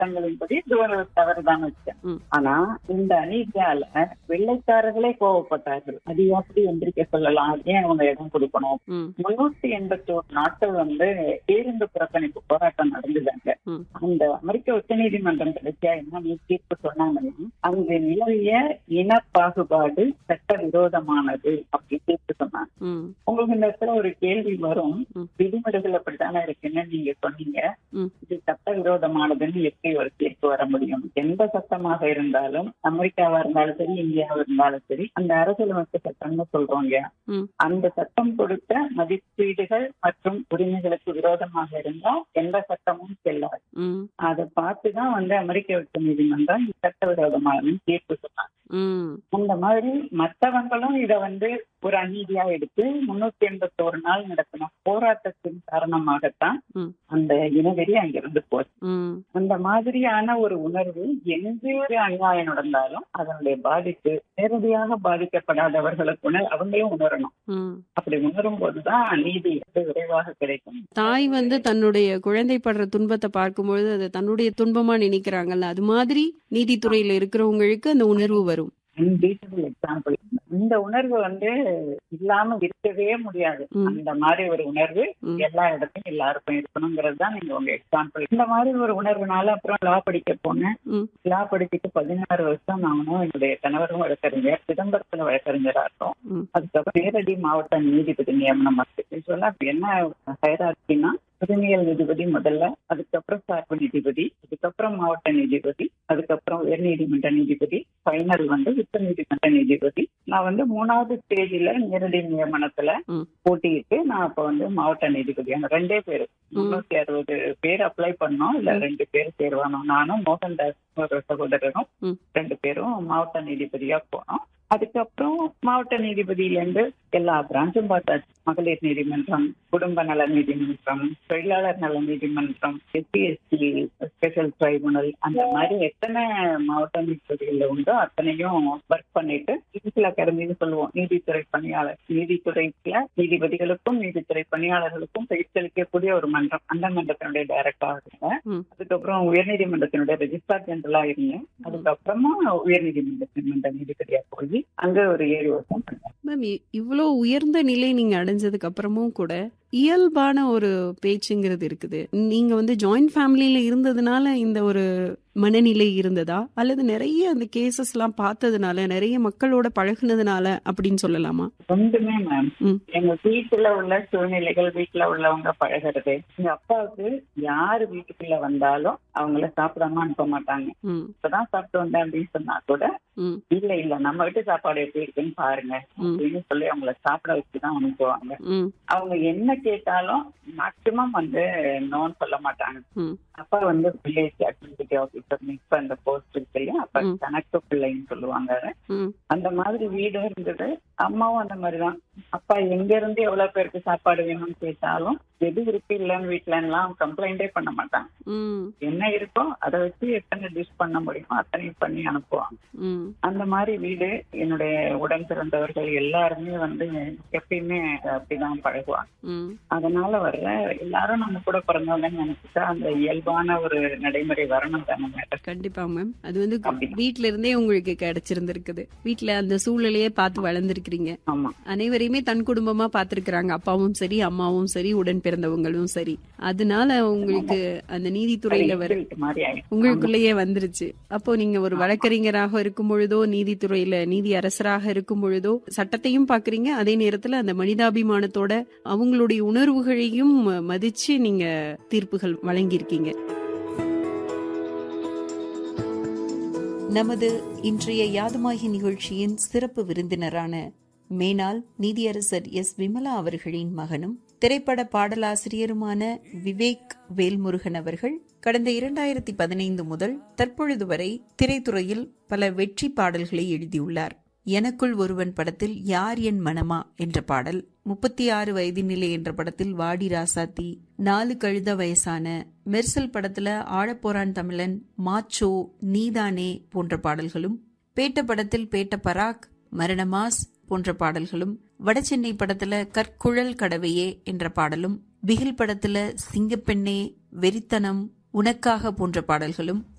சட்டங்களின்படி இது ஒரு தவறுதான் வச்சேன் ம். ஆனா இந்த அநீதியால வெள்ளைக்காரர்களே கோவப்பட்டார்கள் அது எப்படி எந்திரிக்க சொல்லலாம் ஏன் அவங்க இடம் கொடுக்கணும் ம் முன்னூத்தி எண்பத்தி ஒரு நாட்கள் வந்து பேருந்து புறக்கணிப்பு போராட்டம் நடந்ததாங்க ம். அந்த அமெரிக்க உச்சநீதிமன்றம் கடைசியா என்ன தீர்ப்பு சொன்னாங்கன்னா அங்கு நிலவிய இன பாகுபாடு சட்ட விரோதமானது அப்படி தீர்ப்பு சொன்னாங்க ம் உங்களுக்கு இந்த இடத்துல ஒரு கேள்வி வரும் ம். விதிமுறைகள் அப்படித்தானே இருக்குன்னு நீங்க சொன்னீங்க ம். இது சட்ட விரோதமானதுன்னு எப்படி ஒரு தீர்ப்பு வர முடியும் எந்த சட்டமாக இருந்தாலும் அமெரிக்காவா இருந்தாலும் சரி இந்தியாவா இருந்தாலும் சரி அந்த அரசியலமைப்பு சட்டம்னு சொல்றோம் இல்லையா ம். அந்த சட்டம் கொடுத்த மதிப்பீடுகள் மற்றும் உரிமைகளுக்கு விரோதமாக இருந்தா எந்த சட்டமும் செல்லாது ம் அதை பார்த்துதான் வந்து அமெரிக்க உச்ச நீதிமன்றம் இது சட்டவிரோதமானதுன்னு தீர்ப்பு சொன்னாங்க ம் அந்த மாதிரி மற்றவங்களும் இத வந்து ஒரு அநீதியா எடுத்து முன்னூத்தி எண்பத்தி ஒரு நாள் நடத்தின போராட்டத்தின் காரணமாகத்தான் ம். அந்த இனவெறி அங்கிருந்து போச்சு ம் அந்த மாதிரியான ஒரு உணர்வு எந்த ஒரு அநியாயம் நடந்தாலும் அதனுடைய பாதிப்பு நேரடியாக பாதிக்கப்படாதவர்களுக்கு உணர் அவங்களும் உணரணும் ம் அப்படி உணரும் போதுதான் நீதி வந்து விரைவாக கிடைக்கும் தாய் வந்து தன்னுடைய குழந்தை படுற துன்பத்தை பார்க்கும்பொழுது அது தன்னுடைய துன்பமா நினைக்கிறாங்கல்ல அது மாதிரி நீதித்துறையில இருக்கிறவங்களுக்கு அந்த உணர்வு வரும் அன்பீட்டபிள் எக்ஸாம்பிள் இந்த உணர்வு வந்து இல்லாம இருக்கவே முடியாது ம். அந்த மாதிரி ஒரு உணர்வு ம். எல்லா இடத்தையும் எல்லாருக்கும் இருக்கணுங்கிறது தான் நீங்க உங்க எக்ஸாம்பிள் இந்த மாதிரி ஒரு உணர்வுனால அப்புறம் லா படிக்க போனேன் ம். லா படிச்சுட்டு பதினாறு வருஷம் நானும் என்னுடைய கணவரும் வழக்கறிஞர் சிதம்பரத்துல வழக்கறிஞரா இருக்கோம் ம். அதுக்கப்புறம் நேரடி மாவட்ட நீதிபதி நியமனம் சொல்ல என்ன ஹைரார்கினா உரிமையல் நீதிபதி முதல்ல அதுக்கப்புறம் சார்பு நீதிபதி அதுக்கப்புறம் மாவட்ட நீதிபதி அதுக்கப்புறம் உயர் நீதிமன்ற நீதிபதி ஃபைனல் வந்து உச்ச நீதிமன்ற நீதிபதி நான் வந்து மூணாவது ஸ்டேஜ்ல நேரடி நியமனத்துல ம். போட்டியிட்டு நான் அப்ப வந்து மாவட்ட நீதிபதி அந்த ரெண்டே பேரு முன்னூத்தி அறுபது பேர் அப்ளை பண்ணோம் இல்ல ரெண்டு பேர் தேர்வானோம் நானும் மோகன்தாஸ் ஒரு சகோதரரும் ம். ரெண்டு பேரும் மாவட்ட நீதிபதியா போனோம் அதுக்கப்புறம் மாவட்ட நீதிபதியில இருந்து எல்லா பிரான்ச்சும் பார்த்தாச்சு மகளிர் நீதிமன்றம் குடும்ப நல நீதிமன்றம் தொழிலாளர் நல நீதிமன்றம் எஸ்சி எஸ்டி ஸ்பெஷல் ட்ரைபுனல் அந்த மாதிரி எத்தனை மாவட்ட நீதிபதிகள் உண்டோ அத்தனையும் ஒர்க் பண்ணிட்டு இன்சில் அகாடமின்னு சொல்லுவோம் நீதித்துறை பணியாளர் நீதித்துறைக்குல நீதிபதிகளுக்கும் நீதித்துறை பணியாளர்களுக்கும் பயிற்சி அளிக்கக்கூடிய ஒரு மன்றம் அந்த மன்றத்தினுடைய டைரக்டரா இருந்தேன் ம். அதுக்கப்புறம் உயர்நீதிமன்றத்தினுடைய ரெஜிஸ்ட்ரார் ஜெனரலா இருந்தேன் அதுக்கப்புறமா உயர்நீதிமன்றத்தின் நீதிபதியா போய் அங்க ஒரு ஏழு வருஷம் பண்ணேன் மேம் இ- இவ்வளோ உயர்ந்த நிலை நீங்க அடைஞ்சதுக்கு அப்புறமும் கூட இயல்பான ஒரு பேச்சுங்கிறது இருக்குது நீங்க வந்து ஜாயிண்ட் ஃபேமிலியில இருந்ததுனால இந்த ஒரு மனநிலை இருந்ததா அல்லது நிறைய அந்த கேசஸ் எல்லாம் பார்த்ததுனால நிறைய மக்களோட பழகுனதுனால அப்படின்னு சொல்லலாமா ரெண்டுமே மேம் ம். எங்க வீட்டுல உள்ள சூழ்நிலைகள் வீட்டுல உள்ளவங்க பழகிறது எங்க அப்பாவுக்கு யாரு வீட்டுக்குள்ள வந்தாலும் அவங்கள சாப்பிடாம அனுப்ப மாட்டாங்க ம் இப்பதான் சாப்பிட்டு வந்தேன் அப்படின்னு சொன்னா கூட ம் இல்ல இல்ல நம்ம வீட்டு சாப்பாடு எப்படி இருக்குன்னு பாருங்க ம். அப்படின்னு சொல்லி அவங்கள சாப்பிட வச்சுதான் அனுப்புவாங்க ம் அவங்க என்ன கேட்டாலும் மேக்சிமம் வந்து நோன்னு சொல்ல மாட்டாங்க ம் அப்பா வந்து வில்லேஜ் அட்மினிஸ்ட்ரேட்டிவ் ஆஃபீஸர் இப்ப அந்த போஸ்ட் இருக்கு இல்லையா அப்ப ம். கணக்கு பிள்ளைன்னு சொல்லுவாங்க ம் அந்த மாதிரி வீடும் இருந்தது அம்மாவும் அந்த மாதிரிதான் அப்பா எங்க இருந்து எவ்வளவு பேருக்கு சாப்பாடு வேணும்னு கேட்டாலும் எது இருக்கு இல்லைன்னு வீட்டுல எல்லாம் கம்ப்ளைண்டே பண்ண மாட்டாங்க ம் என்ன இருக்கோ அதை வச்சு எத்தனை டிஷ் பண்ண முடியுமோ அத்தனையும் பண்ணி அனுப்புவாங்க ம் அந்த மாதிரி வீடு என்னுடைய உடன் பிறந்தவர்கள் எல்லாருமே வந்து எப்பயுமே அப்படிதான் பழகுவாங்க ம் அதனால வர்ற எல்லாரும் நம்ம கூட பிறந்தவங்கன்னு நினைச்சுட்டா அந்த இயல்பான ஒரு நடைமுறை வரணும் தானே மேடம் கண்டிப்பா மேம் அது வந்து அப்படிதான். வீட்ல இருந்தே உங்களுக்கு கிடைச்சிருந்திருக்குது வீட்ல அந்த சூழ்நிலையே பார்த்து வளர்ந்துருக்கிறீங்க ஆமா அனைவரையுமே தன் குடும்பமா பார்த்திருக்கிறாங்க அப்பாவும் சரி அம்மாவும் சரி உடன் பிறந்தவங்களும் சரி அதனால உங்களுக்கு அந்த நீதித்துறையில வர வீட்டு மாதிரி ஆயிடுச்சு உங்களுக்குள்ளேயே வந்துருச்சு அப்போ நீங்க ஒரு வழக்கறிஞராக இருக்கும் பொழுதோ நீதித்துறையில நீதி அரசராக இருக்கும் பொழுதோ சட்டத்தையும் பாக்குறீங்க அதே நேரத்துல அந்த மனிதாபிமானத்தோட அவங்களுடைய உணர்வுகளையும் மதிச்சு நீங்க தீர்ப்புகள் வழங்கியிருக்கீங்க நமது இன்றைய யாதுமாகி நிகழ்ச்சியின் சிறப்பு விருந்தினரான மேனாள் நீதியரசர் எஸ் விமலா அவர்களின் மகனும் திரைப்பட பாடலாசிரியருமான விவேக் வேல்முருகன் அவர்கள் கடந்த இரண்டாயிரத்தி பதினைந்து முதல் தற்பொழுது வரை திரைத்துறையில் பல வெற்றி பாடல்களை எழுதியுள்ளார் எனக்குள் ஒருவன் படத்தில் யார் என் மனமா என்ற பாடல் முப்பத்தி ஆறு வயதினிலே என்ற படத்தில் வாடி ராசாத்தி நாலு கழுத வயசான மெர்சல் படத்துல ஆழப்போரான் தமிழன் மாச்சோ நீதானே போன்ற பாடல்களும் பேட்ட படத்தில் பேட்ட பராக் மரணமாஸ் போன்ற பாடல்களும் வடசென்னை படத்துல கற்குழல் கடவையே என்ற பாடலும் பிகில் படத்துல சிங்கப்பெண்ணே வெறித்தனம் உனக்காக போன்ற பாடல்களும்